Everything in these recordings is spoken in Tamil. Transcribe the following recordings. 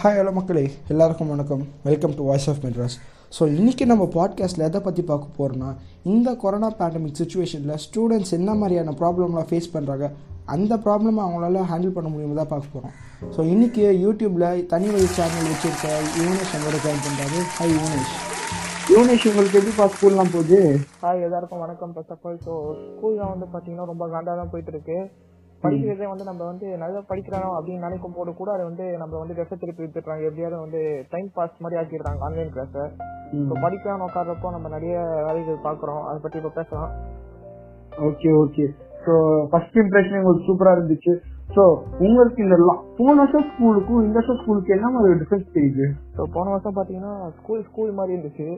ஹாய் ஹலோ மக்களே எல்லாருக்கும் வணக்கம் welcome to voice of Madras so இன்றைக்கி நம்ம பாட்காஸ்ட்டில் எதை பற்றி பார்க்க போகிறோன்னா இந்த கொரோனா பேண்டமிக் சுச்சுவேஷனில் ஸ்டூடெண்ட்ஸ் என்ன மாதிரியான ப்ராப்ளம்லாம் ஃபேஸ் பண்ணுறாங்க அந்த ப்ராப்ளமை அவங்களால ஹேண்டில் பண்ண முடியுமா தான் பார்க்க போகிறோம் ஸோ இன்றைக்கி யூடியூப்பில் தனி வழி சேனல் வச்சுருக்க யுவனேஷ் நம்மளோட ஜாயின் பண்ணுறாரு ஹாய் யுவனேஷ் யுவனேஷ் உங்களுக்கு எப்படிப்பா ஸ்கூல்லாம் போகுது ஹாய் எல்லாருக்கும் வணக்கம் ஃபர்ஸ்ட் ஆஃப் ஆல் ஸோ ஸ்கூலில் வந்து பார்த்தீங்கன்னா ரொம்ப காண்டாக தான் போயிட்டு இருக்கு படிக்கிறதே வந்து நம்ம வந்து நல்லா படிக்கிறோம் அப்படின்னு நினைக்கும் போது கூட அதை வந்து நம்ம வந்து விஷ திருப்பி வித்துட்றாங்க எப்படியாவது வந்து டைம் பாஸ் மாதிரி ஆக்கிடுறாங்க ஆன்லைன் கிளாஸை ஸோ படிக்கலாம் உட்கார்றப்போ நம்ம நிறைய வேலைகள் பார்க்குறோம் அதை பற்றி இப்போ பேசலாம் okay okay so first impression உங்களுக்கு சூப்பரா இருந்துச்சு ஸோ உங்களுக்கு இந்த la- போன வருஷம் ஸ்கூலுக்கும் இந்த வருஷம் ஸ்கூலுக்கு என்ன மாதிரி டிஃபரன்ஸ் தெரியுது ஸோ போன வருஷம் பார்த்தீங்கன்னா ஸ்கூல் ஸ்கூல் மாதிரி இருந்துச்சு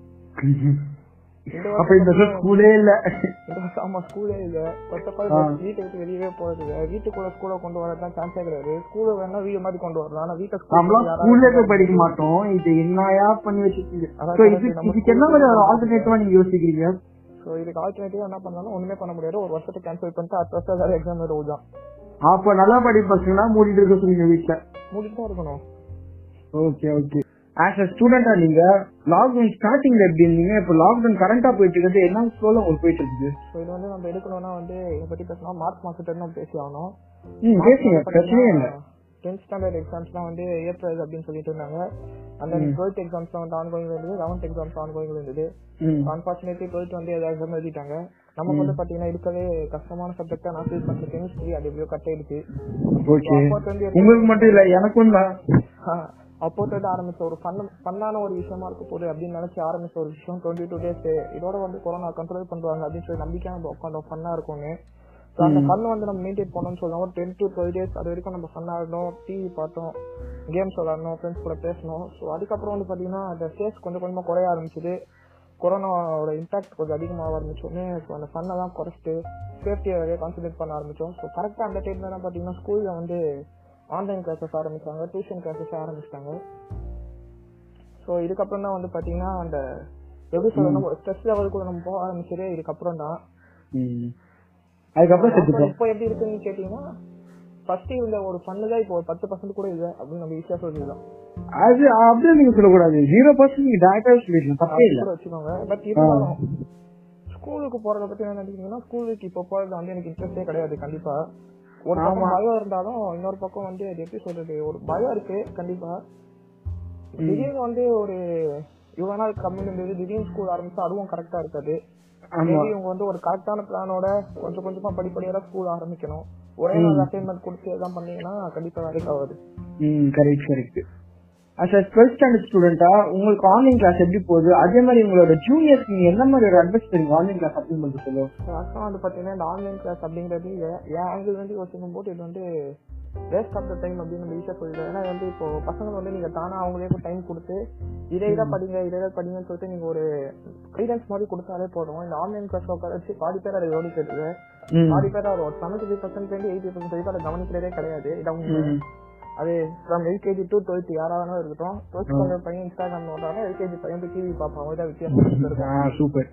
இந்த அப்ப இந்த வருஷம் ஸ்கூலே இல்ல இந்த வருஷம் ஆமா ஸ்கூலே இல்ல ஃபர்ஸ்ட் ஆஃப் ஆல் வீட்டை விட்டு வெளியவே போறது இல்ல வீட்டுக்குள்ள ஸ்கூலை கொண்டு வரதான் சான்ஸே கிடையாது ஸ்கூலை வேணா வீடு மாதிரி கொண்டு வரலாம் ஆனா வீட்டை நம்மளாம் ஸ்கூல்ல போய் படிக்க மாட்டோம் இது என்னயா பண்ணி வச்சிருக்கீங்க அதான் ஸோ இது correct. நம்ம இதுக்கு என்ன மாதிரி ஆல்டர்னேட்டிவா நீங்க யோசிக்கிறீங்க ஸோ இதுக்கு ஆல்டர்னேட்டிவா என்ன பண்ணாலும் ஒண்ணுமே பண்ண முடியாது ஒரு வருஷத்தை கேன்சல் பண்ணிட்டு அடுத்த வருஷம் வேற எக்ஸாம் எழுத தான் அப்ப நல்லா படிப்பீங்கன்னா மூடிட்டு இருக்க சொல்லுங்க வீட்டுல மூடிட்டு தான் இருக்கணும் ஓகே ஓகே ஆஸ் அ ஸ்டூடெண்டா நீங்க லாக்டவுன் ஸ்டார்டிங்ல எப்படி இருந்தீங்க இப்போ லாக்டவுன் கரண்டா போயிட்டு இருக்கிறது என்ன ஸ்லோல உங்களுக்கு போயிட்டு இருக்குது ஸோ இது வந்து நம்ம எடுக்கணும்னா வந்து இதை பத்தி பேசணும் மார்ச் மாசத்துல நம்ம பேசி ஆகணும் ம் பேசுங்க பிரச்சனையே இல்லை டென்த் ஸ்டாண்டர்ட் எக்ஸாம்ஸ்லாம் வந்து ஏப்ரல் அப்படின்னு சொல்லிட்டு இருந்தாங்க அந்த டுவெல்த் எக்ஸாம்ஸ்லாம் வந்து ஆன்கோயிங் இருந்தது லெவன்த் எக்ஸாம்ஸ் ஆன்கோயிங் இருந்தது ம் அன்பார்ச்சுனேட்லி டுவெல்த் வந்து ஏதாவது எக்ஸாம் எழுதிட்டாங்க நமக்கு வந்து பாத்தீங்கன்னா இருக்கவே கஷ்டமான சப்ஜெக்டா நான் ஃபீல் பண்ற கெமிஸ்ட்ரி அது எப்படியோ கட் ஆயிடுச்சு ஓகே அப்போ வந்து உங்களுக்கு மட்டும் இல்ல எனக்கும் தான் அப்போ வந்து ஆரம்பிச்ச ஒரு ஃபன் ஃபன்னான ஒரு விஷயமா இருக்க போகுது அப்படின்னு நினைச்சு ஆரம்பிச்ச ஒரு விஷயம் டுவெண்ட்டி டூ டேஸ் இதோட வந்து கொரோனா கண்ட்ரோல் பண்ணுவாங்க அப்படின்னு சொல்லி நம்பிக்கையா நம்ம உட்காந்தோம் ஃபன்னா இருக்கும்னு So, அந்த ஃபன் வந்து நம்ம மெயின்டைன் பண்ணணும்னு சொல்லுவோம் ஒரு டென் டு டுவெல் டேஸ் அது வரைக்கும் நம்ம ஃபன்னா இருந்தோம் டிவி பார்த்தோம் கேம்ஸ் விளாடணும் ஃப்ரெண்ட்ஸ் கூட பேசணும் ஸோ அதுக்கப்புறம் வந்து பாத்தீங்கன்னா அந்த ஃபேஸ் கொஞ்சம் கொஞ்சமா குறைய ஆரம்பிச்சது கொரோனாவோட இம்பாக்ட் கொஞ்சம் அதிகமாக ஆரம்பிச்சோடனே ஸோ அந்த ஃபன்னெல்லாம் குறைச்சிட்டு சேஃப்டியை நிறைய கான்சன்ட்ரேட் பண்ண ஆரம்பிச்சோம் ஸோ கரெக்டாக அந்த டைம்ல தான் பார்த்தீங்கன்னா ஸ்கூலில் வந்து ஆன்லைன் கிளாஸஸ் ஆரம்பிச்சாங்க டியூஷன் கிளாஸஸ் ஆரம்பிச்சிட்டாங்க ஸோ இதுக்கப்புறம் தான் வந்து பார்த்தீங்கன்னா அந்த எப்படி சொல்லணும் ஒரு ஸ்ட்ரெஸ் லெவலுக்குள்ள நம்ம போக ஆரம்பிச்சதே இதுக்கப்புறம் தான் ம். அதுக்கப்புறம் செத்துட்டோம் இப்போ எப்படி இருக்குன்னு கேட்டீங்கன்னா ஃபர்ஸ்ட் இருந்த ஒரு ஃபன்னு தான் இப்போ ஒரு பத்து பர்சன்ட் கூட இல்லை அப்படின்னு நம்ம ஈஸியாக சொல்லிடலாம் அது அப்படியே நீங்க சொல்லக்கூடாது ஜீரோ பர்சன்ட் நீங்க டேரக்டா சொல்லிடலாம் தப்பே இல்ல கூட வச்சுக்கோங்க பட் இருந்தாலும் ஸ்கூலுக்கு போறத பத்தி என்ன நினைக்கிறீங்கன்னா ஸ்கூலுக்கு இப்போ போறது வந்து எனக்கு இன்ட்ரெஸ்டே கிடையாது கண்டிப்பா ஒரு பக்கம் பயம் இருந்தாலும் இன்னொரு பக்கம் வந்து அது எப்படி சொல்றது ஒரு பயம் இருக்கு கண்டிப்பா திடீர்னு வந்து ஒரு இவ்வளவு நாள் கம்மி இருந்தது திடீர்னு ஸ்கூல் ஆரம்பிச்சா அதுவும் கரெக்டா இருக்காது ஆமா மேபி இவங்க வந்து ஒரு கரெக்டான பிளானோட கொஞ்சம் கொஞ்சமா படிப்படியா ஸ்கூல் ஆரம்பிக்கணும் ஒரே நாள் அசைன்மெண்ட் கொடுத்து எல்லாம் பண்ணீங்கன்னா கண்டிப்பா வேலைக்கு ஆகாது ம் correct correct as a twelfth standard ஸ்டூடெண்டா உங்களுக்கு ஆன்லைன் கிளாஸ் எப்படி போகுது அதே மாதிரி உங்களோட ஜூனியர்ஸ் நீங்க என்ன மாதிரி ஒரு அட்வைஸ் தரீங்க ஆன்லைன் கிளாஸ் அப்ளை பண்ணிட்டு சொல்லுவோம் ஆக்சுவலாக வந்து பார்த்தீங்கன்னா இந்த ஆன்லைன் கிளாஸ் அப்படிங்கிறது எ- என் ஆங்கிள் வந்து யோசிக்கும் போது இது வந்து வேஸ்ட் ஆஃப் த டைம் அப்படின்னு நம்ம ஈஸியாக சொல்லிடுறோம் ஏன்னா வந்து இப்போ பசங்க வந்து நீங்க தானா அவங்களே டைம் கொடுத்து இதை இதை படிங்க இதை இதை படிங்கன்னு சொல்லிட்டு நீங்க ஒரு கைடன்ஸ் மாதிரி கொடுத்தாலே போதும் இந்த ஆன்லைன் கிளாஸ் உட்கார வச்சு பாதி பேர் அதை கவனிக்கிறது பாதி பேர் அவர் ஒரு seventy five percent eighty percent வரைக்கும் அதை கவனிக்கிறதே கிடையாது இது அவங்க அது ஃப்ரம் எல்கேஜி டு டுவெல்த் யாரா வேணாலும் இருக்கட்டும் டுவெல்த் ஸ்டாண்டர்ட் பையன் இன்ஸ்டாகிராம் நோட்டாலும் எல்கேஜி பையன் போய் டிவி பார்ப்பான் அவ்வளோதான் வித்தியாசம் இருக்கும் சூப்பர்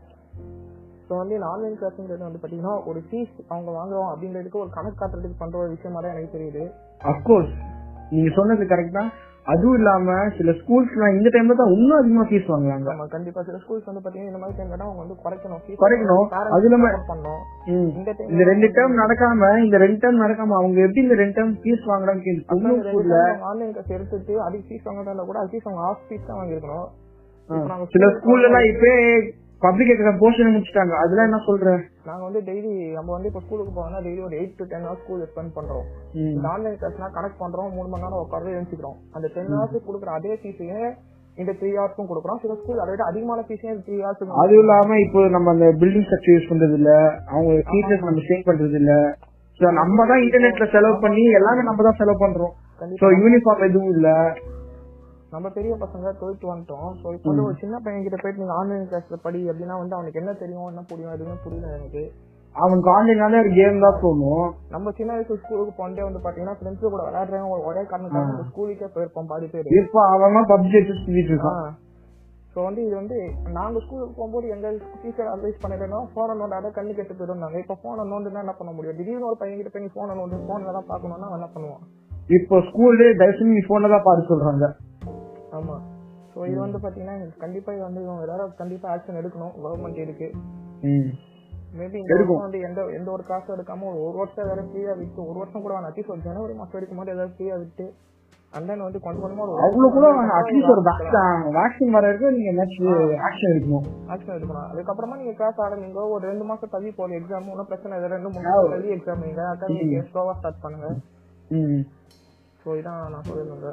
ஸோ வந்து இந்த ஆன்லைன் கிளாஸ்ங்கிறது வந்து பார்த்தீங்கன்னா ஒரு ஃபீஸ் அவங்க வாங்குறோம் அப்படின்றதுக்கு ஒரு கணக்கு காட்டுறதுக்கு பண்ற ஒரு விஷயமா தான் எனக்கு தெரியுது அப்கோர்ஸ் நீங்க சொன்னது கரெக்ட் தான் அதுவும் இல்லாம சில ஸ்கூல்ஸ்லாம் இந்த டைம்ல தான் இன்னும் அதிகமா ஃபீஸ் வாங்குறாங்க நம்ம கண்டிப்பா சில ஸ்கூல்ஸ் வந்து பார்த்தீங்கன்னா இந்த மாதிரி டைம் கேட்டால் அவங்க வந்து குறைக்கணும் fees குறைக்கணும். parents அது இல்லாம- support பண்ணணும் ம். இந்த time இந்த ரெண்டு டேர்ம் நடக்காம இந்த ரெண்டு டேர்ம் நடக்காம அவங்க எப்படி இந்த ரெண்டு டேர்ம் ஃபீஸ் வாங்குறாங்க கேள்வி பொண்ணு ஸ்கூல்ல ஆன்லைன் கிளாஸ் எடுத்துட்டு அதுக்கு ஃபீஸ் வாங்கினா கூட அது ஃபீஸ் அவங்க ஆஃப் ஃபீஸ் தான் வாங்கியிருக்கணும் இப்போ நாங்க சில school ஸ்கூல்ல எல்லாம் இப்ப பப்ளிக் எக்ஸாம் போர்ஷன் முடிச்சிட்டாங்க அதெல்லாம் என்ன சொல்ற நாங்க வந்து டெய்லி நம்ம வந்து இப்போ ஸ்கூலுக்கு போனோம்னா டெய்லி ஒரு eight to ten hours school spend பண்றோம் ம். இந்த ஆன்லைன் கிளாஸ்னா கனெக்ட் பண்றோம் மூணு மணி நேரம் உட்காந்து எழுச்சிக்கிறோம் அந்த டென் ஹவர்ஸ் கொடுக்குற அதே ஃபீஸையே இந்த த்ரீ ஹவர்ஸும் கொடுக்குறோம் சில ஸ்கூல் அதை விட அதிகமான ஃபீஸையும் த்ரீ ஹவர்ஸ் அதுவும் இல்லாம இப்போ நம்ம அந்த பில்டிங் ஸ்ட்ரக்சர் யூஸ் பண்றது இல்ல அவங்க டீச்சர்ஸ் நம்ம சேவ் பண்றது இல்ல சோ நம்ம தான் இன்டர்நெட்ல செலவு பண்ணி எல்லாமே நம்ம தான் செலவு பண்றோம் கண்டிப்பா சோ யூனிஃபார்ம் எதுவும் இல்ல நம்ம பெரிய பசங்க டுவெல்த் வந்துட்டோம் ஸோ இப்போ வந்து ஒரு சின்ன பையன் கிட்ட போயிட்டு நீங்க ஆன்லைன் கிளாஸ்ல படி அப்படின்னா வந்து அவனுக்கு என்ன தெரியும் என்ன புரியும் எதுவுமே புரியல எனக்கு அவனுக்கு ஆன்லைனால ஒரு கேம் தான் தோணும் நம்ம சின்ன வயசு ஸ்கூலுக்கு போனதே வந்து பாத்தீங்கன்னா ஃப்ரெண்ட்ஸ் கூட விளையாடுறவங்க ஒரு ஒரே காரணத்துக்காக நம்ம ஸ்கூலுக்கே போயிருப்போம் பாதி பேர் இப்போ அவன் பப்ஜி எடுத்து சுத்திட்டு இருக்கான் ஸோ வந்து இது வந்து நாங்க ஸ்கூலுக்கு போகும்போது எங்க டீச்சர் அட்வைஸ் பண்ணிட்டோம் போனை நோண்டாத கண்ணு கெட்டு போயிடும் இப்போ போனை நோண்டுனா என்ன பண்ண முடியும் திடீர்னு ஒரு பையன் கிட்ட போய் நீ போனை நோண்டு போன்ல தான் பார்க்கணும்னா அவன் என்ன பண்ணுவான் இப்போ ஸ்கூல்லே தயவுசெய்து நீ போன்ல தான் பாரு சொல்றாங்க ஆமா ஸோ இது வந்து பாத்தீங்கன்னா கண்டிப்பா இது வந்து இவங்க எல்லாரும் கண்டிப்பா ஆக்ஷன் எடுக்கணும் கவர்மெண்ட் இருக்கு ம் மேபி இந்த வருஷம் வந்து எந்த எந்த ஒரு காசும் எடுக்காம ஒரு ஒரு வருஷம் வேற ஃப்ரீயா விட்டு ஒரு வருஷம் கூட வேணாம் அட்லீஸ்ட் ஒரு ஜனவரி மாசம் வரைக்கும் மட்டும் ஏதாவது ஃப்ரீயா விட்டு அண்ட் தென் வந்து கொஞ்சம் கொஞ்சமா ஒரு அவ்வளவு கூட அட்லீஸ்ட் ஒரு வேக்சின் வேக்சின் வர வரைக்கும் நீங்க ஏதாச்சும் ஆக்ஷன் எடுக்கணும் ஆக்ஷன் எடுக்கணும் அதுக்கப்புறமா நீங்க கிளாஸ் ஆரம்பிங்க ஒரு ரெண்டு மாசம் தள்ளி போற எக்ஸாம் ஒன்றும் பிரச்சனை இல்லை ரெண்டு மூணு மாசம் தள்ளி எக்ஸாம் நீங்க அதான் நீங்க ஸ்லோவா ஸ்டார்ட் பண்ணுங்க ம் ஸோ இதான் நான் சொல்லிருந்தேங்க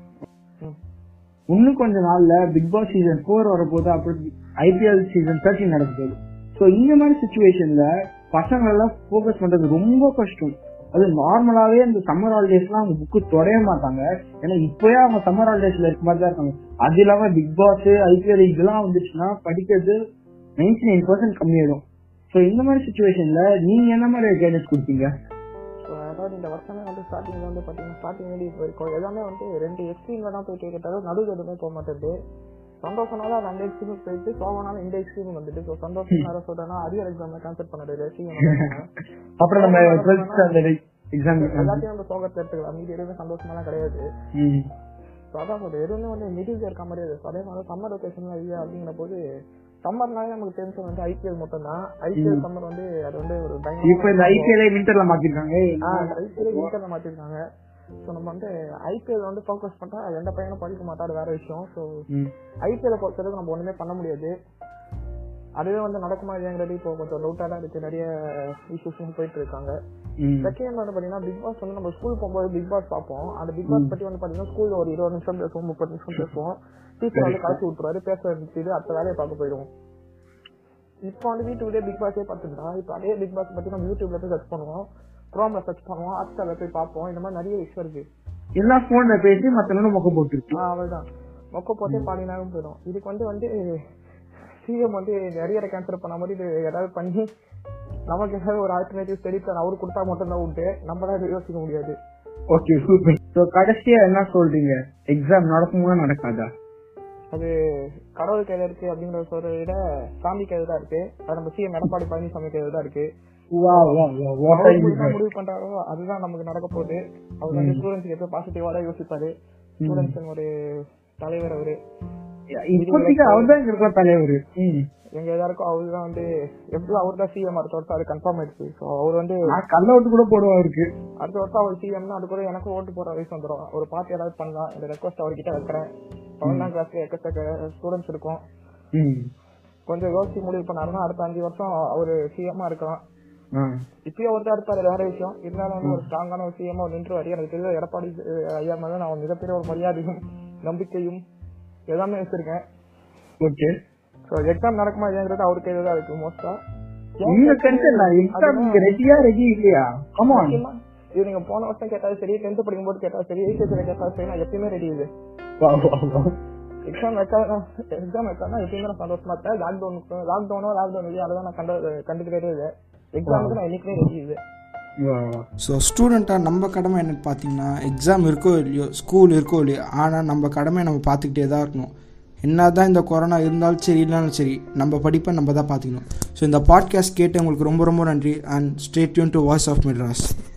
ம் இன்னும் கொஞ்ச நாள்ல பிக் பாஸ் சீசன் ஃபோர் வரப்போது அப்புறம் ஐபிஎல் சீசன் தேர்ட்டின் நடக்க போகுது ஸோ இந்த மாதிரி சுச்சுவேஷன்ல பசங்க எல்லாம் ஃபோக்கஸ் பண்றது ரொம்ப கஷ்டம் அது நார்மலாவே இந்த சம்மர் ஹாலிடேஸ்லாம் அவங்க புக்கு தொடைய மாட்டாங்க ஏன்னா இப்பயே அவங்க சம்மர் ஹாலிடேஸ்ல இருக்க மாதிரி தான் இருக்காங்க அது இல்லாம பிக் பாஸ் ஐபிஎல் இதெல்லாம் வந்துச்சுன்னா படிக்கிறது நைன்டி நைன் பர்சன்ட் கம்மியாயிடும் ஸோ இந்த மாதிரி சுச்சுவேஷன்ல நீங்க என்ன மாதிரி கைடன்ஸ் கொடுப்பீங்க ஸோ அதாவது இந்த வருஷமே வந்து ஸ்டார்டிங்ல வந்து பார்த்தீங்கன்னா ஸ்டார்டிங் வேண்டி இப்போ இருக்கும் எல்லாமே வந்து ரெண்டு எக்ஸ்ட்ரீம்ல தான் போய் கேட்கறது நடுவில் எதுவுமே போக மாட்டேங்குது சந்தோஷனால அது அந்த எக்ஸ்ட்ரீம் போயிட்டு சோகனால இந்த எக்ஸ்ட்ரீம் வந்துட்டு ஸோ சந்தோஷம் நேரம் சொல்றேன்னா அரியர் எக்ஸாம் கேன்சல் பண்ணது அப்புறம் நம்ம டுவெல்த் ஸ்டாண்டர்ட் எக்ஸாம் எல்லாத்தையும் அந்த சோகத்தை எடுத்துக்கலாம் மீதி எதுவுமே சந்தோஷமெல்லாம் கிடையாது ஸோ அதான் ஒரு எதுவுமே வந்து மிடில் இருக்க மாதிரி இருக்கு அதே மாதிரி சம்மர் வெக்கேஷன் இல்லை அப்படிங்கிற போது சம்மர்னாலே நமக்கு டென்ஷன் வந்து ஐபிஎல் மட்டும் தான் ஐபிஎல் சம்மர் வந்து அது வந்து ஒரு இப்போ இந்த ஐபிஎல் விண்டர்ல மாத்திருக்காங்க ஐபிஎல் வீட்டில் மாத்திருக்காங்க ஸோ நம்ம வந்து ஐபிஎல் வந்து ஃபோக்கஸ் பண்ணா எந்த பையனும் படிக்க மாட்டாரு வேற விஷயம் ஸோ ஐபிஎல் பொறுத்தவரைக்கும் நம்ம ஒண்ணுமே பண்ண முடியாது அதுவே வந்து நடக்குமா இல்லையாங்கிறது இப்போ கொஞ்சம் டவுட்டா தான் இருக்கு நிறைய இஷ்யூஸ் போயிட்டு இருக்காங்க செகண்ட் வந்து பாத்தீங்கன்னா பிக் பாஸ் வந்து நம்ம ஸ்கூல் போகும்போது பிக் பாஸ் பார்ப்போம் அந்த பிக் பாஸ் பத்தி வந்து பாத்தீங்கன்னா ஸ்கூல்ல ஒரு இருபது நிமிஷம் பேசுவோம் முப்பது நிமிஷம் பேசுவோம் டீச்சர் வந்து கழிச்சு விட்டுருவாரு பேச நிறுத்திட்டு அடுத்த வேலையை பார்க்க போயிடுவோம் இப்போ வந்து வீட்டுக்குள்ளே பிக் பாஸே பார்த்துட்டா இப்போ அதே பிக் பாஸ் பத்தி நம்ம யூடியூப்ல போய் சர்ச் பண்ணுவோம் குரோம்ல சர்ச் பண்ணுவோம் ஹாட்ஸ்டார்ல போய் பார்ப்போம் இந்த மாதிரி நிறைய விஷயம் இருக்கு எல்லாம் போன்ல பேசி மத்த மொக்க போட்டுருக்கு ஆஹ் அவள்தான் மொக்க போட்டே பாதி நேரம் போயிடும் இதுக்கு வந்து வந்து சிஎம் வந்து நிறைய கேன்சல் பண்ண மாதிரி இது ஏதாவது பண்ணி நமக்கு ஏதாவது ஒரு ஆல்டர்னேட்டிவ் ஸ்டடி பிளான் அவரு கொடுத்தா மட்டும் தான் உண்டு நம்மளால இதை யோசிக்க முடியாது ஓகே சூப்பர் சோ கடைசியா என்ன சொல்றீங்க எக்ஸாம் நடக்குமா நடக்காதா அது கடவுள் கையில இருக்கு அப்படிங்கிற சொல்றதை விட சாமி கையில தான் இருக்கு அது நம்ம சிஎம் எடப்பாடி பழனிசாமி கையில தான் இருக்கு வா வா வா வாட் அவர் என்ன முடிவு பண்றாரோ அதுதான் நமக்கு நடக்க போகுது அவர் வந்து ஸ்டூடெண்ட்ஸ்க்கு எப்போ பாசிட்டிவா தான் யோசிப்பாரு ஸ்டூடெண்ட்ஸ் ஒரு தலைவர் அவரு இப்போதைக்கு அவர் தான் இருக்கிற தலைவர் ம். எங்க எல்லாருக்கும் அவரு தான் வந்து எப்படி அவர் தான் சிஎம் அடுத்த வருஷம் அது கன்ஃபார்ம் ஆயிடுச்சு ஸோ அவர் வந்து நான் கள்ள ஓட்டு கூட போடுவா இருக்கு அடுத்த வருஷம் அவர் சிஎம்னா அது கூட எனக்கும் ஓட்டு போற வயசு வந்துடும் ஒரு பார்ட்டி ஏதாவது பண்ணலாம் இந்த ரெக்வஸ்ட் அவர்கிட்ட வைக்கிறேன் பதினொன்றாம் கிளாஸ்ல எக்கச்சக்க ஸ்டூடெண்ட்ஸ் இருக்கும் ம். கொஞ்சம் யோசிச்சு முடிவு பண்ணாருன்னா அடுத்த அஞ்சு வருஷம் அவரு சிஎம்மா இருக்கலாம் ஆ. இப்பயும் அவர் தான் இருப்பாரு வேற விஷயம் இருந்தாலும் வந்து ஒரு ஸ்ட்ராங்கான ஒரு சிஎம் அவர் நின்று எனக்கு தெரிஞ்ச எடப்பாடி அஹ், ஐயா மேல நான் மிகப்பெரிய ஒரு மரியாதையும் நம்பிக்கையும் எல்லாமே வச்சிருக்கேன் ஓகே ஸோ எக்ஸாம் நடக்குமா இல்லையாங்கிறது அவர் கையில தான் இருக்கு மோஸ்டா உங்க டென்ஷன் நான் எக்ஸாம் நீங்க ரெடியா ரெடி இல்லையா கமான் இது நீங்க போன வருஷம் கேட்டாலும் சரி டென்த் படிக்கும்போது கேட்டாலும் சரி எயிட் கேட்டாலும் சரி நான் எப்பயுமே ரெடி இது வா வா வா எக்ஸாம் வைக்கா எக்ஸாம் வைக்காம எப்பயுமே நான் சந்தோஷமா இருப்பேன் லாக்டவுனுக்கு லாக்டவுனோ லாக்டவுன் இல்லையோ அதை நான் கண்டு கண்டுக்கிட்டே இல்லை எக்ஸாமுக்கு நான் என்னைக்குமே ரெடி இது வா வா ஸோ ஸ்டூடெண்ட்டாக நம்ம கடமை என்னன்னு பார்த்தீங்கன்னா எக்ஸாம் இருக்கோ இல்லையோ ஸ்கூல் இருக்கோ இல்லையோ ஆனால் நம்ம கடமையை நம்ம பார்த்துக்கிட்டே தான் இருக்கணும் என்ன தான் இந்த கொரோனா இருந்தாலும் சரி இல்லைனாலும் சரி நம்ம படிப்பை நம்ம தான் பார்த்துக்கணும் ஸோ இந்த பாட்காஸ்ட் கேட்டு உங்களுக்கு ரொம்ப ரொம்ப நன்றி and stay tune to voice of Madras